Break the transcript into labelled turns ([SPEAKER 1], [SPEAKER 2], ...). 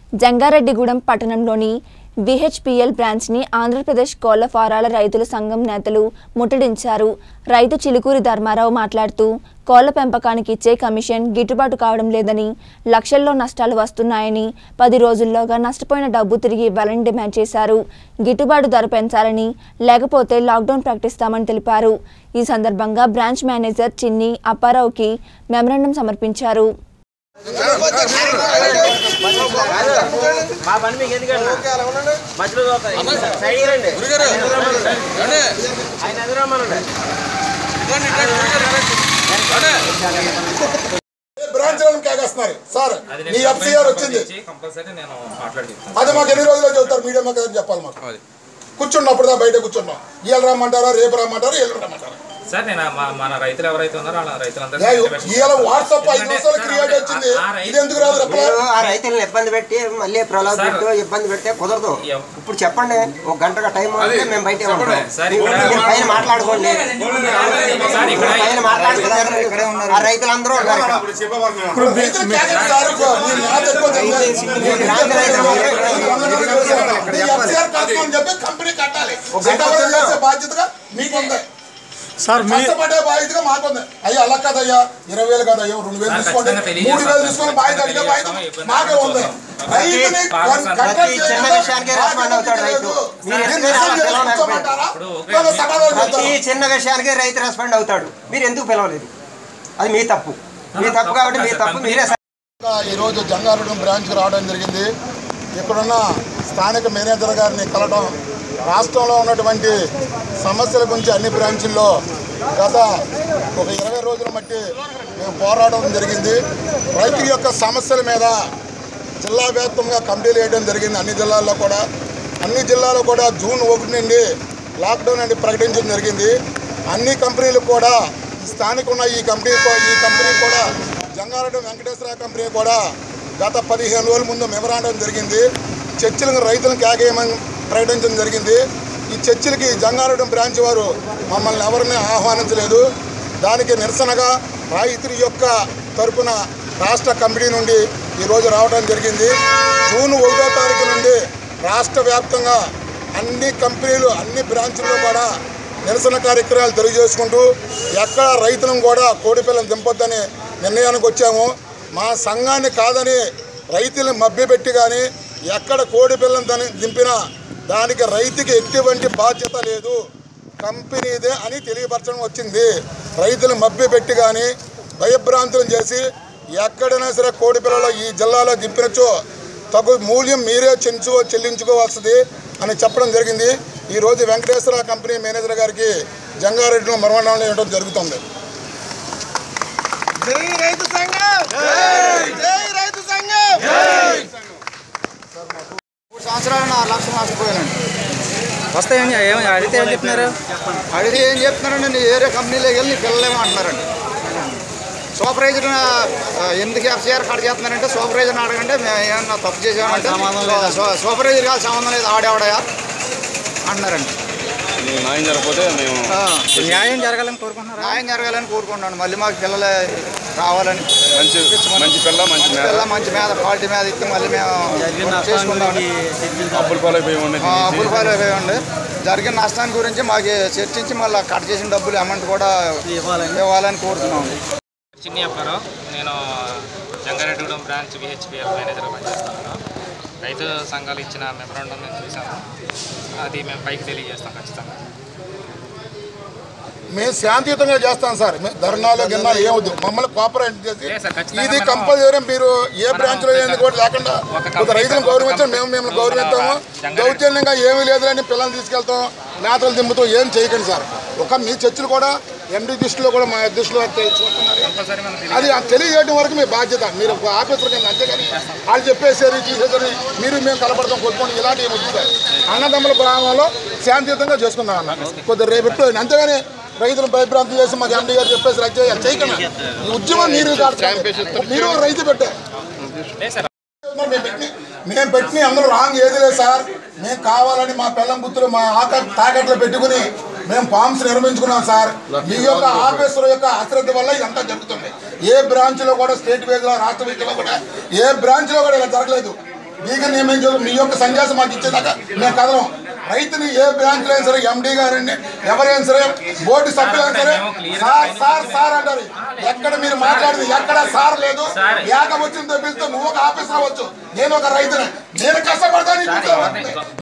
[SPEAKER 1] జంగారెడ్డిగూడెం పట్టణంలోని విహెచ్పిఎల్ బ్రాంచ్ని ఆంధ్రప్రదేశ్ కోళ్ల ఫారాల రైతుల సంఘం నేతలు ముట్టడించారు రైతు చిలుకూరి ధర్మారావు మాట్లాడుతూ కోళ్ల పెంపకానికి ఇచ్చే కమిషన్ గిట్టుబాటు కావడం లేదని లక్షల్లో నష్టాలు వస్తున్నాయని పది రోజుల్లోగా నష్టపోయిన డబ్బు తిరిగి ఇవ్వాలని డిమాండ్ చేశారు గిట్టుబాటు ధర పెంచాలని లేకపోతే లాక్డౌన్ ప్రకటిస్తామని తెలిపారు ఈ సందర్భంగా బ్రాంచ్ మేనేజర్ చిన్ని అప్పారావుకి మెమరాండం సమర్పించారు
[SPEAKER 2] మా పని మీకు ఎందుకండి మధ్యలో దోతాయి. సైడ్కి రండి ఆయన ఎదురమ్మనండి
[SPEAKER 3] బ్రాంచ్ వాళ్ళని కేకేస్తున్నారు సార్
[SPEAKER 4] అది
[SPEAKER 3] నీ
[SPEAKER 4] నేను
[SPEAKER 3] ఎఫ్సీఆర్ వచ్చింది
[SPEAKER 4] కంపల్సరీ నేను మాట్లాడి చెప్తాను.
[SPEAKER 3] అది మాకు ఎన్ని రోజుల్లో చెబుతారు మీడియా మాకు ఏదైనా చెప్పాలి మాకు
[SPEAKER 4] అది.
[SPEAKER 3] కూర్చున్నప్పుడు దా బయట కూర్చున్నాం ఇవాళ రమ్మంటారా రేపు రమ్మంటారా ఎల్లుండి రమ్మంటారా
[SPEAKER 4] సార్ నేను మా- మన రైతులు ఎవరైతే ఉన్నారో వాళ్ళ రైతులందరూ
[SPEAKER 3] ఏ, ఇవాళ వాట్సాప్ ఐదు నిమిషాలు క్రియేట్ వచ్చింది ఇది ఎందుకు రాదు రిప్లై
[SPEAKER 5] మీరు ఆ రైతులను ఇబ్బంది పెట్టి మళ్ళీ ప్రలోభ పెట్టు ఇబ్బంది పెడితే కుదరదు
[SPEAKER 4] ఎవ్-
[SPEAKER 5] ఇప్పుడు చెప్పండి ఒక గంట టైం ఉంటే మేము బయట ఉంటాం
[SPEAKER 4] సార్ ఇక్కడ
[SPEAKER 5] మీరు పైన మాట్లాడుకోండి
[SPEAKER 4] సార్ ఇక్కడ
[SPEAKER 5] పైన మాట్లాడుతున్నారు ఆ రైతులందరూ ఉన్నారు ఇక్కడ.
[SPEAKER 3] ఇప్పుడు రైతులు కేకేది సార్ ఇప్పుడు మీరు న్యాయం ఎక్కువ తెలియదు. మీరు
[SPEAKER 5] రాంగ్ రైతులు
[SPEAKER 3] మీ ఎఫ్సీఆర్ కట్టుకోమని చెప్పి కంపెనీ కట్టాలి రికవరీ చేసే బాధ్యతగా మీకుంది
[SPEAKER 6] సార్ మీ
[SPEAKER 3] కష్టపడే బాధ్యతగా మాకుంది అయ్యా అలా కదయ్యా ఇరవై వేలు కదయ్యా రెండు వేలు
[SPEAKER 4] సార్,
[SPEAKER 3] తీసుకోండి
[SPEAKER 4] ఖచ్చితంగా తెలియజేస్తాం.
[SPEAKER 3] మూడు వేలు తీసుకొని బాధ్యత అడిగే బాధ్యత
[SPEAKER 4] తెలియజేస్తాం.
[SPEAKER 3] మాకే ఉంది రైతుని
[SPEAKER 4] ప్రతి
[SPEAKER 3] కట్టడి
[SPEAKER 5] చిన్న
[SPEAKER 3] చేయకుండా
[SPEAKER 5] విషయానికే రెస్పాండ్ అవుతాడు రైతు. మీరు
[SPEAKER 3] మీరు
[SPEAKER 5] ఎందుకు
[SPEAKER 3] నిరసన
[SPEAKER 5] పిలవలేకపోయారు?
[SPEAKER 3] చేసుకోమంటారా?
[SPEAKER 4] ఇప్పుడు ఒక-
[SPEAKER 3] లేదా సమాధానం
[SPEAKER 5] ప్రతి
[SPEAKER 3] చెప్తారా?
[SPEAKER 5] చిన్న విషయానికి రైతు రెస్పాండ్ అవుతాడు మీరు ఎందుకు పిలవలేదు అది మీ తప్పు మీ తప్పు కాబట్టి మీ తప్పు మీరే
[SPEAKER 3] ఇంకా ఈరోజు జంగారెడ్డి బ్రాంచ్కి రావడం జరిగింది ఇక్కడున్న స్థానిక మేనేజర్ గారిని కలవడం రాష్ట్రంలో ఉన్నటువంటి సమస్యల గురించి అన్ని బ్రాంచుల్లో గత ఒక ఇరవై రోజుల మట్టి మేము పోరాడడం జరిగింది రైతుల యొక్క సమస్యల మీద జిల్లా వ్యాప్తంగా కమిటీలు వేయడం జరిగింది అన్ని జిల్లాల్లో కూడా అన్ని జిల్లాలో కూడా జూన్ ఒకటి నుండి లాక్డౌన్ అని ప్రకటించడం జరిగింది అన్ని కంపెనీలు కూడా ఈ స్థానిక ఉన్న ఈ కంపెనీ కూ- ఈ కంపెనీ కూడా జంగారెడ్డి వెంకటేశ్వర కంపెనీ కూడా గత పదిహేను రోజుల ముందు మెమరాండం జరిగింది చర్చలకు రైతులను కేకేయమని ప్రకటించడం జరిగింది ఈ చర్చలకి జంగారెడ్డి బ్రాంచ్ వారు మమ్మల్ని ఎవరిని ఆహ్వానించలేదు దానికి నిరసనగా రైతుల యొక్క తరపున రాష్ట్ర కమిటీ నుండి ఈరోజు రావడం జరిగింది జూన్ ఒకటో తారీఖు నుండి రాష్ట్ర వ్యాప్తంగా అన్ని కంపెనీలు అన్ని బ్రాంచుల్లో కూడా నిరసన కార్యక్రమాలు తెలియజేసుకుంటూ ఎక్కడ రైతులను కూడా కోడి పిల్లలు దింపొద్దని నిర్ణయానికి వచ్చాము మా సంఘాన్ని కాదని రైతులను మభ్యపెట్టి కానీ ఎక్కడ కోడి పిల్లని దాన్ని దింపినా దానికి రైతుకి ఎటువంటి బాధ్యత లేదు కంపెనీదే అని తెలియపరచడం వచ్చింది రైతులు మభ్యపెట్టి కానీ భయభ్రాంతులను చేసి ఎక్కడైనా సరే కోడి పిల్లలు ఈ జిల్లాలో దింపినచో తగు మూల్యం మీరే చెంచు చెల్లించుకోవాల్సింది అని చెప్పడం జరిగింది ఈరోజు వెంకటేశ్వర కంపెనీ మేనేజర్ గారికి జంగారెడ్డిలో మరవడం ఇవ్వడం జరుగుతుంది
[SPEAKER 7] మూడు సంవత్సరాలు నా లక్ష నష్టపోయానండి
[SPEAKER 6] వస్తాయని ఏం అడిగితే ఏం చెప్తున్నారు
[SPEAKER 7] అడిగితే ఏం చెప్తున్నారండి నీ వేరే కంపెనీలోకి వెళ్ళి నీ పిల్లలేమో అంటున్నారండి సూపర్వైజర్ ఎందుకు ఎఫ్సీఆర్ కట్ చేస్తున్నారంటే సూపర్వైజర్ని అడగండి మేము ఏమన్నా తప్పు చేసామంటే సూ- సూపర్వైజర్ కాదు సంబంధం లేదు ఆడేవాడయా అంటున్నారండి
[SPEAKER 8] న్యాయం జరగకపోతే మేము
[SPEAKER 7] ఆ,
[SPEAKER 6] న్యాయం జరగాలని కోరుకుంటున్నారా
[SPEAKER 7] న్యాయం జరగాలని కోరుకుంటున్నాను మళ్ళీ మాకు పిల్లలే రావాలని
[SPEAKER 8] మంచి మంచి పిల్ల మంచి
[SPEAKER 7] మంచి
[SPEAKER 8] మేత
[SPEAKER 7] పిల్ల మంచి మీద క్వాలిటీ మీద ఇస్తే మళ్ళీ మేము చేసుకుందాం
[SPEAKER 8] అప్పులు పాలైపోయి ఉండే
[SPEAKER 7] ఆ, అప్పులు పాలు అయిపోయండి జరిగిన నష్టాన్ని గురించి మాకు చర్చించి మళ్ళీ కట్ చేసిన డబ్బులు అమౌంట్ కూడా ఇవ్వాలని కోరుతున్నాం
[SPEAKER 4] చిన్ని అప్పారావు నేను జంగారెడ్డిగూడెం బ్రాంచ్ విహెచ్పిఎల్ మేనేజర్ పనిచేస్తున్నాను రైతు సంఘాలు ఇచ్చిన మెమరాండం మేము చూసాము అది మేము పైకి తెలియజేస్తాం ఖచ్చితంగా
[SPEAKER 3] మేము శాంతియుతంగా చేస్తాం సార్ మేము ధర్నాలు గిన్నాలు ఏమొద్దు మమ్మల్ని కోఆపరేట్ చేసి
[SPEAKER 4] లేదు సార్, ఖచ్చితంగా
[SPEAKER 3] ఇది
[SPEAKER 4] మనం-
[SPEAKER 3] కంపల్సరీ మీరు ఏ బ్రాంచ్ లో ఏంది కూడా లేకుండా
[SPEAKER 4] ఒక
[SPEAKER 3] కొంత
[SPEAKER 4] కంపెనీ
[SPEAKER 3] రైతులను
[SPEAKER 4] ఒక
[SPEAKER 3] గౌరవించాం
[SPEAKER 4] కంపెనీ
[SPEAKER 3] మేము మిమ్మల్ని
[SPEAKER 4] ఒక
[SPEAKER 3] గౌరవిస్తాము
[SPEAKER 4] జంగారెడ్డి-
[SPEAKER 3] దౌర్జన్యంగా ఏమీ లేదని పిల్లల్ని తీసుకెళ్తాం నేతలు దింపుతూ ఏం చేయకండి సార్ ఒక మీ చర్చలు కూడా ఎండి దృష్టిలో కూడా మా దృష్టిలో తెలుసుకుంటున్నారు
[SPEAKER 4] కంపల్సరీ మనం
[SPEAKER 3] అది ఆ తెలియజేయడం వరకు మీ బాధ్యత మీరు ఒక ఆఫీసర్ కింద అంతేగాని వాళ్ళు చెప్పేసారు తీసేసారు మీరు మేము కలపడతాం కొట్టుకోండి ఇలాంటి ఏమి వద్దు సార్ అన్నదమ్ముల గ్రామంలో శాంతియుతంగా చేసుకుందాం అన్న కొద్దిగా రేపెట్టు అంతేగాని రైతులు భయభ్రాంతి చేసి మాకు ఎండి గారు చెప్పేసి రద్దు చేయాలి చేయకండి ఈ ఉద్యమం మీరు కాదు. మీరు ఒక రైతు పెట్టారు
[SPEAKER 4] లేదు సార్
[SPEAKER 3] మేము పెట్టి- మేము పెట్టిన అందరూ రాంగ్ ఏది లేదు సార్ మేము కావాలని మా పిల్లం గుర్తులు మా ఆక తాకట్లో పెట్టుకుని మేము ఫామ్స్ నిర్మించుకున్నాం సార్ మీ యొక్క ఆఫీసర్ యొక్క అశ్రద్ధ వల్ల ఇదంతా జరుగుతుంది ఏ బ్రాంచ్లో కూడా స్టేట్ వేజ్లో రాష్ట్ర వేజ్లో కూడా ఏ బ్రాంచ్లో కూడా ఇలా జరగలేదు మీకు నియమించు మీ యొక్క సందేశం మాకు ఇచ్చేదాకా మేము కదలం రైతుని ఏ బ్రాంచ్లో అయినా సరే ఎండీ గారండి ఎవరైనా సరే బోర్డు సభ్యులైనా సరే సార్ సార్ సార్ అంటారు ఎక్కడ మీరు మాట్లాడింది ఎక్కడ సార్ లేదు ఏక వచ్చిన తెప్పిస్తే నువ్వు ఒక ఆఫీస్ రావచ్చు నేను ఒక రైతుని నేను కష్టపడతాను